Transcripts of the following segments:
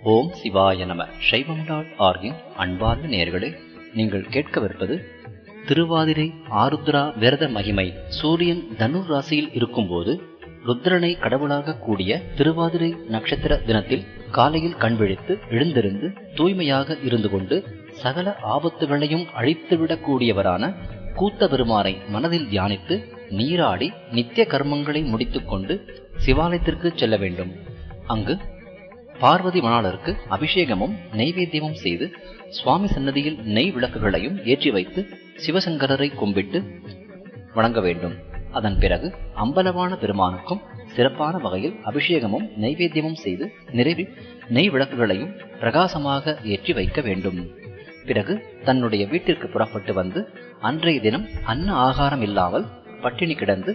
ஓம் சிவாய நம சைவம் டாட் ஆர்கின் அன்பார்ந்த நேயர்களே நீங்கள் கேட்கவிருப்பது திருவாதிரை ஆருத்ரா விரத மகிமை சூரியன் தனுர் ராசியில் இருக்கும்போது ருத்ரனை கடவுளாக கூடிய திருவாதிரை நட்சத்திர தினத்தில் காலையில் கண்விழித்து எழுந்திருந்து தூய்மையாக இருந்து கொண்டு சகல ஆபத்துகளையும் அழித்துவிடக்கூடியவரான கூத்த பெருமானை மனதில் தியானித்து நீராடி நித்திய கர்மங்களை முடித்துக்கொண்டு சிவாலயத்திற்கு செல்ல வேண்டும் அங்கு பார்வதி மணாளருக்கு அபிஷேகமும் நெய்வேத்தியமும் செய்து சுவாமி சன்னதியில் நெய் விளக்குகளையும் ஏற்றி வைத்து சிவசங்கரரை கும்பிட்டு வணங்க வேண்டும் அதன் பிறகு அம்பலவான பெருமானுக்கும் சிறப்பான வகையில் அபிஷேகமும் நைவேத்தியமும் செய்து நிறைவில் நெய் விளக்குகளையும் பிரகாசமாக ஏற்றி வைக்க வேண்டும் பிறகு தன்னுடைய வீட்டிற்கு புறப்பட்டு வந்து அன்றைய தினம் அன்ன ஆகாரம் இல்லாமல் பட்டினி கிடந்து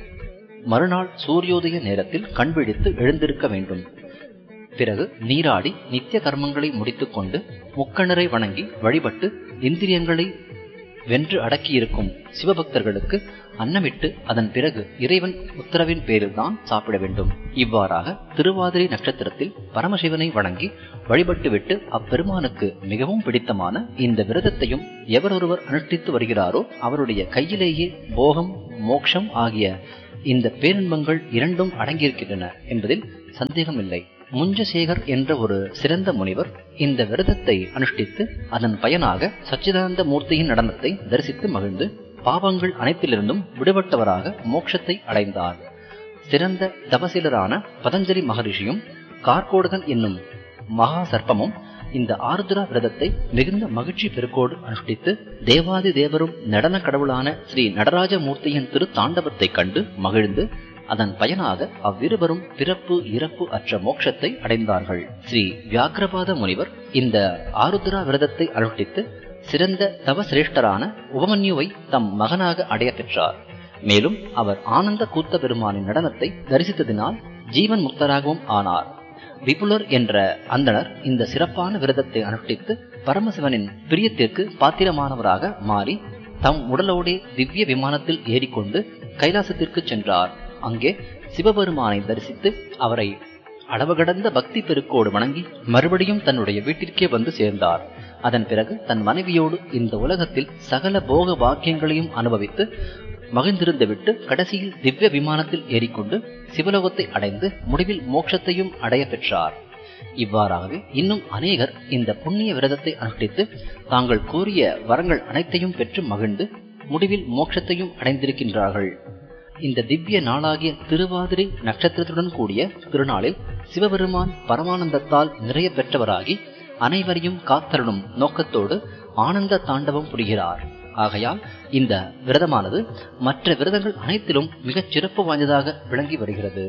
மறுநாள் சூரியோதய நேரத்தில் கண்விழித்து எழுந்திருக்க வேண்டும் பிறகு நீராடி நித்திய கர்மங்களை முடித்துக்கொண்டு முக்கணரை வணங்கி வழிபட்டு இந்திரியங்களை வென்று அடக்கியிருக்கும் சிவபக்தர்களுக்கு அன்னமிட்டு அதன் பிறகு இறைவன் உத்தரவின் பேரில் தான் சாப்பிட வேண்டும் இவ்வாறாக திருவாதிரை நட்சத்திரத்தில் பரமசிவனை வணங்கி வழிபட்டுவிட்டு அப்பெருமானுக்கு மிகவும் பிடித்தமான இந்த விரதத்தையும் எவரொருவர் அனுஷ்டித்து வருகிறாரோ அவருடைய கையிலேயே போகம் மோக்ஷம் ஆகிய இந்த பேரின்பங்கள் இரண்டும் அடங்கியிருக்கின்றன என்பதில் சந்தேகமில்லை முஞ்சசேகர் என்ற ஒரு சிறந்த முனிவர் இந்த விரதத்தை அனுஷ்டித்து அதன் பயனாக சச்சிதானந்த மூர்த்தியின் நடனத்தை தரிசித்து மகிழ்ந்து பாவங்கள் அனைத்திலிருந்தும் விடுபட்டவராக மோட்சத்தை அடைந்தார் சிறந்த தபசீலரான பதஞ்சலி மகரிஷியும் கார்கோடகன் என்னும் மகா சர்ப்பமும் இந்த ஆருத்ரா விரதத்தை மிகுந்த மகிழ்ச்சி பெருக்கோடு அனுஷ்டித்து தேவாதி தேவரும் நடன கடவுளான ஸ்ரீ நடராஜ மூர்த்தியின் திரு தாண்டவத்தைக் கண்டு மகிழ்ந்து அதன் பயனாக அவ்விருவரும் பிறப்பு இறப்பு அற்ற மோட்சத்தை அடைந்தார்கள் ஸ்ரீ வியாக்கிரபாத முனிவர் இந்த ஆருத்ரா விரதத்தை அனுஷ்டித்து சிறந்த தவசிரேஷ்டரான உபமன்யுவை தம் மகனாக அடைய பெற்றார் மேலும் அவர் ஆனந்த கூத்த பெருமானின் நடனத்தை தரிசித்ததினால் ஜீவன் முக்தராகவும் ஆனார் விபுலர் என்ற அந்தனர் இந்த சிறப்பான விரதத்தை அனுஷ்டித்து பரமசிவனின் பிரியத்திற்கு பாத்திரமானவராக மாறி தம் உடலோடே திவ்ய விமானத்தில் ஏறிக்கொண்டு கைலாசத்திற்கு சென்றார் அங்கே சிவபெருமானை தரிசித்து அவரை அளவு கடந்த பக்தி பெருக்கோடு வணங்கி மறுபடியும் தன்னுடைய வீட்டிற்கே வந்து சேர்ந்தார் அதன் பிறகு தன் மனைவியோடு இந்த உலகத்தில் சகல போக வாக்கியங்களையும் அனுபவித்து மகிழ்ந்திருந்து விட்டு கடைசியில் திவ்ய விமானத்தில் ஏறிக்கொண்டு சிவலோகத்தை அடைந்து முடிவில் மோட்சத்தையும் அடைய பெற்றார் இவ்வாறாகவே இன்னும் அநேகர் இந்த புண்ணிய விரதத்தை அனுஷ்டித்து தாங்கள் கூறிய வரங்கள் அனைத்தையும் பெற்று மகிழ்ந்து முடிவில் மோட்சத்தையும் அடைந்திருக்கின்றார்கள் இந்த திவ்ய நாளாகிய திருவாதிரை நட்சத்திரத்துடன் கூடிய திருநாளில் சிவபெருமான் பரமானந்தத்தால் நிறைய பெற்றவராகி அனைவரையும் காத்தருளும் நோக்கத்தோடு ஆனந்த தாண்டவம் புரிகிறார் ஆகையால் இந்த விரதமானது மற்ற விரதங்கள் அனைத்திலும் மிகச் சிறப்பு வாய்ந்ததாக விளங்கி வருகிறது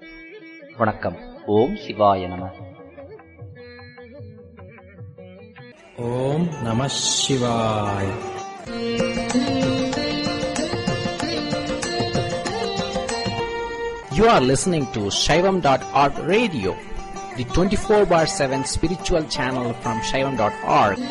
வணக்கம் ஓம் சிவாய நம ஓம் நம சிவாய் You are listening to Shaivam.org radio, the 24 bar 7 spiritual channel from Shaivam.org.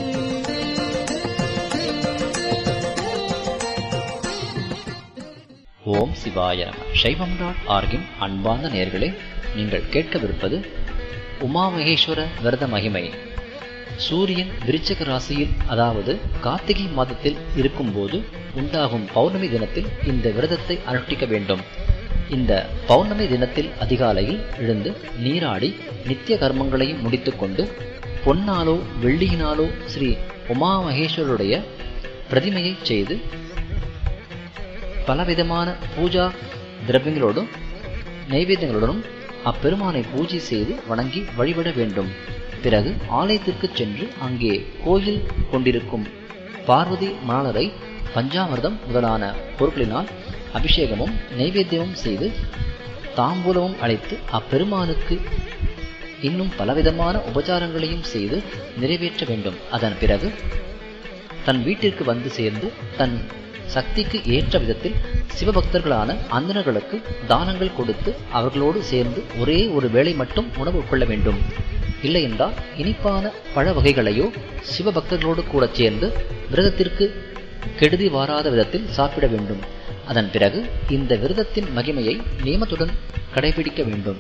ஓம் சிவாய நம சைவம் டாட் ஆர்கின் அன்பார்ந்த நேர்களே நீங்கள் கேட்கவிருப்பது உமாமகேஸ்வர விரத மகிமை சூரியன் விருச்சக ராசியில் அதாவது கார்த்திகை மாதத்தில் இருக்கும்போது உண்டாகும் பௌர்ணமி தினத்தில் இந்த விரதத்தை அனுஷ்டிக்க வேண்டும் இந்த பௌர்ணமி தினத்தில் அதிகாலையில் எழுந்து நீராடி நித்திய கர்மங்களையும் முடித்துக்கொண்டு பொன்னாலோ வெள்ளியினாலோ ஸ்ரீ உமாமகேஸ்வருடைய பிரதிமையை செய்து பலவிதமான பூஜா திரவியங்களோடும் நைவேத்தியங்களுடனும் அப்பெருமானை பூஜை செய்து வணங்கி வழிபட வேண்டும் பிறகு ஆலயத்திற்கு சென்று அங்கே கோயில் கொண்டிருக்கும் பார்வதி மணாளரை பஞ்சாமிர்தம் முதலான பொருட்களினால் அபிஷேகமும் நைவேத்தியமும் செய்து தாம்பூலமும் அழைத்து அப்பெருமானுக்கு இன்னும் பலவிதமான உபச்சாரங்களையும் செய்து நிறைவேற்ற வேண்டும் அதன் பிறகு தன் வீட்டிற்கு வந்து சேர்ந்து தன் சக்திக்கு ஏற்ற விதத்தில் சிவபக்தர்களான அந்தணர்களுக்கு தானங்கள் கொடுத்து அவர்களோடு சேர்ந்து ஒரே ஒரு வேளை மட்டும் உணவு உட்கொள்ள வேண்டும் இல்லையென்றால் இனிப்பான பழ வகைகளையோ சிவபக்தர்களோடு கூட சேர்ந்து விரதத்திற்கு கெடுதி வாராத விதத்தில் சாப்பிட வேண்டும் அதன் பிறகு இந்த விரதத்தின் மகிமையை நியமத்துடன் கடைபிடிக்க வேண்டும்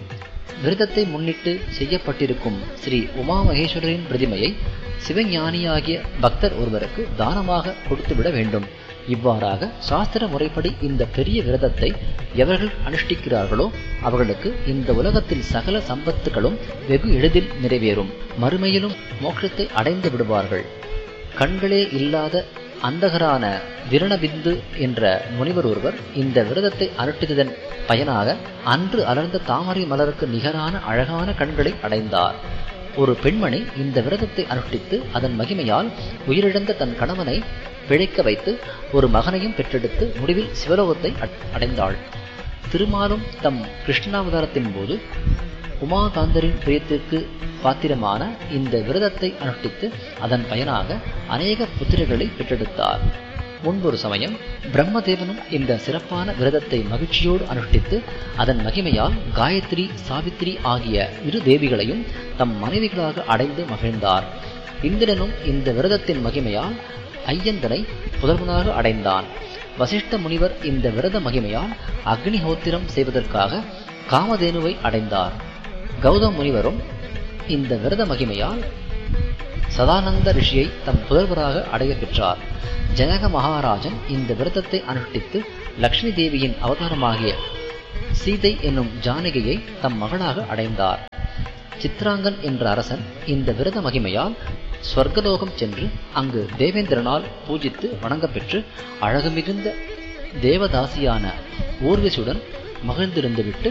விரதத்தை முன்னிட்டு செய்யப்பட்டிருக்கும் ஸ்ரீ உமா மகேஸ்வரரின் பிரதிமையை சிவஞானியாகிய பக்தர் ஒருவருக்கு தானமாக கொடுத்துவிட வேண்டும் இவ்வாறாக சாஸ்திர முறைப்படி இந்த பெரிய விரதத்தை எவர்கள் அனுஷ்டிக்கிறார்களோ அவர்களுக்கு இந்த உலகத்தில் சகல சம்பத்துகளும் வெகு எளிதில் நிறைவேறும் மறுமையிலும் மோட்சத்தை அடைந்து விடுவார்கள் கண்களே இல்லாத அந்தகரான விரணபிந்து என்ற முனிவர் ஒருவர் இந்த விரதத்தை அனுஷ்டித்ததன் பயனாக அன்று அலர்ந்த தாமரை மலருக்கு நிகரான அழகான கண்களை அடைந்தார் ஒரு பெண்மணி இந்த விரதத்தை அனுஷ்டித்து அதன் மகிமையால் உயிரிழந்த தன் கணவனை பிழைக்க வைத்து ஒரு மகனையும் பெற்றெடுத்து முடிவில் சிவலோகத்தை அடைந்தாள் திருமாலும் தம் கிருஷ்ணாவதாரத்தின் போது உமாகாந்தரின் பிரியத்திற்கு பாத்திரமான இந்த விரதத்தை அனுஷ்டித்து அதன் பயனாக அநேக புத்திரர்களை பெற்றெடுத்தார் முன்பொரு சமயம் பிரம்மதேவனும் இந்த சிறப்பான விரதத்தை மகிழ்ச்சியோடு அனுஷ்டித்து அதன் மகிமையால் காயத்ரி சாவித்ரி ஆகிய இரு தேவிகளையும் தம் மனைவிகளாக அடைந்து மகிழ்ந்தார் இந்திரனும் இந்த விரதத்தின் மகிமையால் ஐயந்தனை புதல்வனாக அடைந்தான் வசிஷ்ட முனிவர் இந்த விரத மகிமையால் அக்னிஹோத்திரம் செய்வதற்காக காமதேனுவை அடைந்தார் கௌதம் முனிவரும் இந்த விரத மகிமையால் சதானந்த ரிஷியை தம் புதல்வராக அடைய பெற்றார் ஜனக மகாராஜன் இந்த விரதத்தை அனுஷ்டித்து லக்ஷ்மி தேவியின் அவதாரமாகிய சீதை என்னும் ஜானகியை தம் மகளாக அடைந்தார் சித்ராங்கன் என்ற அரசன் இந்த விரத மகிமையால் ஸ்வர்கலோகம் சென்று அங்கு தேவேந்திரனால் பூஜித்து வணங்கப்பெற்று அழகு மிகுந்த தேவதாசியான ஊர்வசியுடன் மகிழ்ந்திருந்துவிட்டு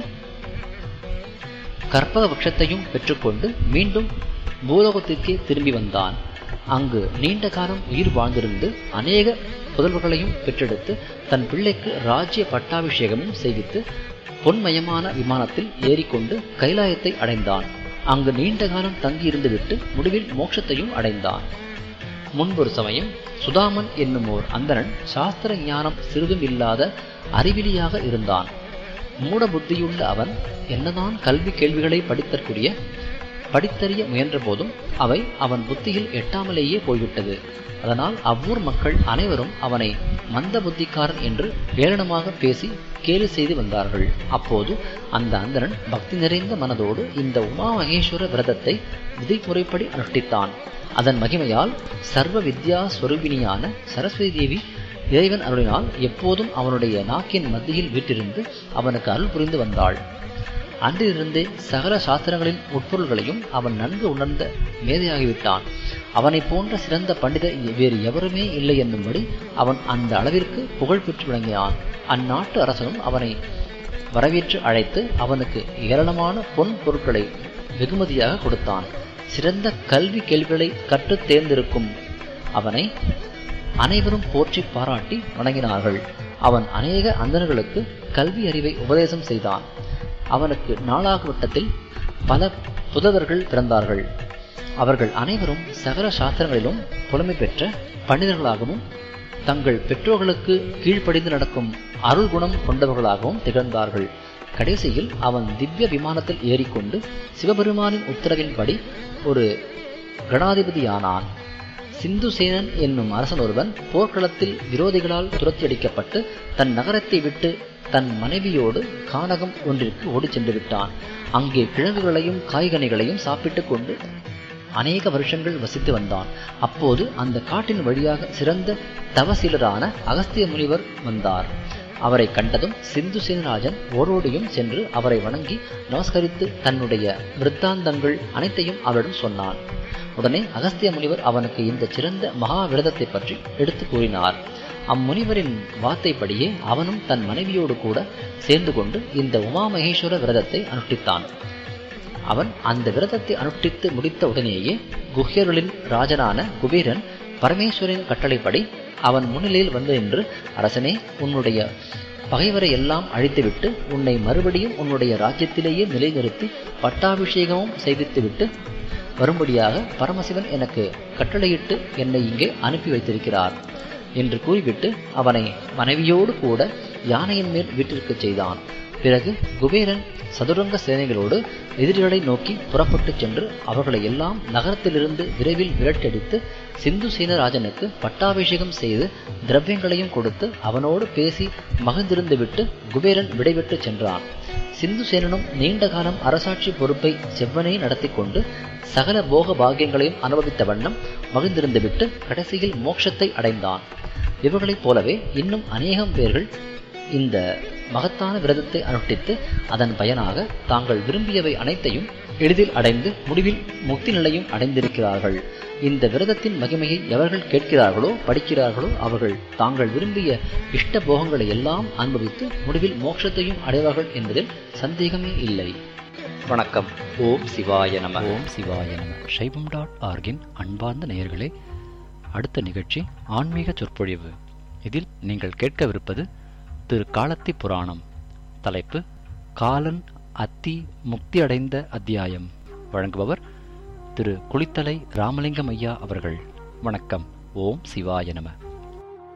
கற்பக வృక్షத்தையும் பெற்றுக்கொண்டு மீண்டும் பூலோகத்திற்கே திரும்பி வந்தான் அங்கு நீண்ட காலம் உயிர் வாழ்ந்திருந்து அநேக புதல்வர்களையும் பெற்றெடுத்து தன் பிள்ளைக்கு ராஜ்ய பட்டாபிஷேகமும் செய்வித்து பொன்மயமான விமானத்தில் ஏறிக்கொண்டு கைலாயத்தை அடைந்தான் அங்கு நீண்ட காலம் தங்கியிருந்துவிட்டு முடிவில் மோட்சத்தையும் அடைந்தான் முன்பொரு சமயம் சுதாமன் என்னும் ஓர் அந்தணன் சாஸ்திர ஞானம் சிறிதும் இல்லாத அறிவிலியாக இருந்தான் மூட புத்தியுள்ள அவன் என்னதான் கல்வி கேள்விகளை படித்தற்குரிய படித்தறிய முயன்ற போதும் அவை அவன் புத்தியில் எட்டாமலேயே போய்விட்டது அதனால் அவ்வூர் மக்கள் அனைவரும் அவனை மந்த புத்திக்காரன் என்று ஏளனமாக பேசி கேலி செய்து வந்தார்கள் அப்போது அந்த அந்தரன் பக்தி நிறைந்த மனதோடு இந்த உமா மகேஸ்வர விரதத்தை விதிமுறைப்படி அனுஷ்டித்தான் அதன் மகிமையால் சர்வ வித்யா ஸ்வரூபிணியான சரஸ்வதி தேவி இறைவன் அருளினால் எப்போதும் அவனுடைய நாக்கின் மத்தியில் வீட்டிருந்து அவனுக்கு அருள் புரிந்து வந்தாள் அன்றிலிருந்தே சகல சாஸ்திரங்களின் உட்பொருள்களையும் அவன் நன்கு உணர்ந்த மேதையாகிவிட்டான் அவனைப் போன்ற சிறந்த பண்டிதர் வேறு எவருமே இல்லை என்னும்படி அவன் அந்த அளவிற்கு புகழ் பெற்று விளங்கினான் அந்நாட்டு அரசனும் அவனை வரவேற்று அழைத்து அவனுக்கு ஏராளமான பொன் பொருட்களை வெகுமதியாக கொடுத்தான் சிறந்த கல்வி கேள்விகளை கற்றுத் தேர்ந்திருக்கும் அவனை அனைவரும் போற்றி பாராட்டி வணங்கினார்கள் அவன் அநேக அந்தணர்களுக்கு கல்வி அறிவை உபதேசம் செய்தான் அவனுக்கு நாளாக வட்டத்தில் பல புதவர்கள் பிறந்தார்கள் அவர்கள் அனைவரும் சகல சாஸ்திரங்களிலும் புலமை பெற்ற பண்டிதர்களாகவும் தங்கள் பெற்றோர்களுக்கு கீழ்ப்படிந்து நடக்கும் அருள் குணம் கொண்டவர்களாகவும் திகழ்ந்தார்கள் கடைசியில் அவன் திவ்ய விமானத்தில் ஏறிக்கொண்டு சிவபெருமானின் உத்தரவின்படி ஒரு கணாதிபதியானான் சிந்துசேனன் என்னும் அரசன் ஒருவன் போர்க்களத்தில் விரோதிகளால் துரத்தியடிக்கப்பட்டு தன் நகரத்தை விட்டு தன் மனைவியோடு கானகம் ஒன்றிற்கு ஓடிச் சென்று விட்டான் அங்கே கிழங்குகளையும் காய்கனிகளையும் சாப்பிட்டுக் கொண்டு அநேக வருஷங்கள் வசித்து வந்தான் அப்போது அந்த காட்டின் வழியாக சிறந்த தவசீலரான அகஸ்திய முனிவர் வந்தார் அவரை கண்டதும் சிந்து சேனராஜன் ஓரோடியும் சென்று அவரை வணங்கி நமஸ்கரித்து தன்னுடைய விருத்தாந்தங்கள் அனைத்தையும் அவரிடம் சொன்னான் உடனே அகஸ்திய முனிவர் அவனுக்கு இந்த சிறந்த மகா விரதத்தை பற்றி எடுத்து கூறினார் அம்முனிவரின் வார்த்தைப்படியே அவனும் தன் மனைவியோடு கூட சேர்ந்து கொண்டு இந்த உமா மகேஸ்வர விரதத்தை அனுஷ்டித்தான் அவன் அந்த விரதத்தை அனுஷ்டித்து முடித்த உடனேயே குஹ்யருளின் ராஜனான குபேரன் பரமேஸ்வரின் கட்டளைப்படி அவன் முன்னிலையில் வந்து நின்று அரசனே உன்னுடைய பகைவரை எல்லாம் அழித்துவிட்டு உன்னை மறுபடியும் உன்னுடைய ராஜ்யத்திலேயே நிலைநிறுத்தி பட்டாபிஷேகமும் செய்வித்துவிட்டு வரும்படியாக பரமசிவன் எனக்கு கட்டளையிட்டு என்னை இங்கே அனுப்பி வைத்திருக்கிறார் என்று கூறிவிட்டு அவனை மனைவியோடு கூட யானையின் மேல் வீட்டிற்கு செய்தான் பிறகு குபேரன் சதுரங்க சேனைகளோடு எதிரிகளை நோக்கி புறப்பட்டுச் சென்று அவர்களை எல்லாம் நகரத்திலிருந்து விரைவில் விரட்டடித்து சிந்து சேனராஜனுக்கு பட்டாபிஷேகம் செய்து திரவியங்களையும் கொடுத்து அவனோடு பேசி மகிழ்ந்திருந்துவிட்டு குபேரன் விடைபெற்று சென்றான் சிந்து சேனனும் நீண்ட காலம் அரசாட்சி பொறுப்பை செவ்வனே நடத்தி கொண்டு சகல போக பாக்கியங்களையும் அனுபவித்த வண்ணம் மகிழ்ந்திருந்துவிட்டு கடைசியில் மோட்சத்தை அடைந்தான் இவர்களைப் போலவே இன்னும் அநேகம் பேர்கள் இந்த மகத்தான விரதத்தை அனுஷ்டித்து அதன் பயனாக தாங்கள் விரும்பியவை அனைத்தையும் எளிதில் அடைந்து முடிவில் முக்தி நிலையும் அடைந்திருக்கிறார்கள் இந்த விரதத்தின் மகிமையை எவர்கள் கேட்கிறார்களோ படிக்கிறார்களோ அவர்கள் தாங்கள் விரும்பிய இஷ்ட போகங்களை எல்லாம் அனுபவித்து முடிவில் மோட்சத்தையும் அடைவார்கள் என்பதில் சந்தேகமே இல்லை வணக்கம் ஓம் சிவாய நம ஓம் சிவாய நம சைவம் டாட் ஆர்கின் அன்பார்ந்த நேயர்களே அடுத்த நிகழ்ச்சி ஆன்மீக சொற்பொழிவு இதில் நீங்கள் கேட்கவிருப்பது திரு காலத்தி புராணம் தலைப்பு காலன் அத்தி முக்தி அடைந்த அத்தியாயம் வழங்குபவர் திரு குளித்தலை ராமலிங்கம் ஐயா அவர்கள் வணக்கம் ஓம் சிவாய நம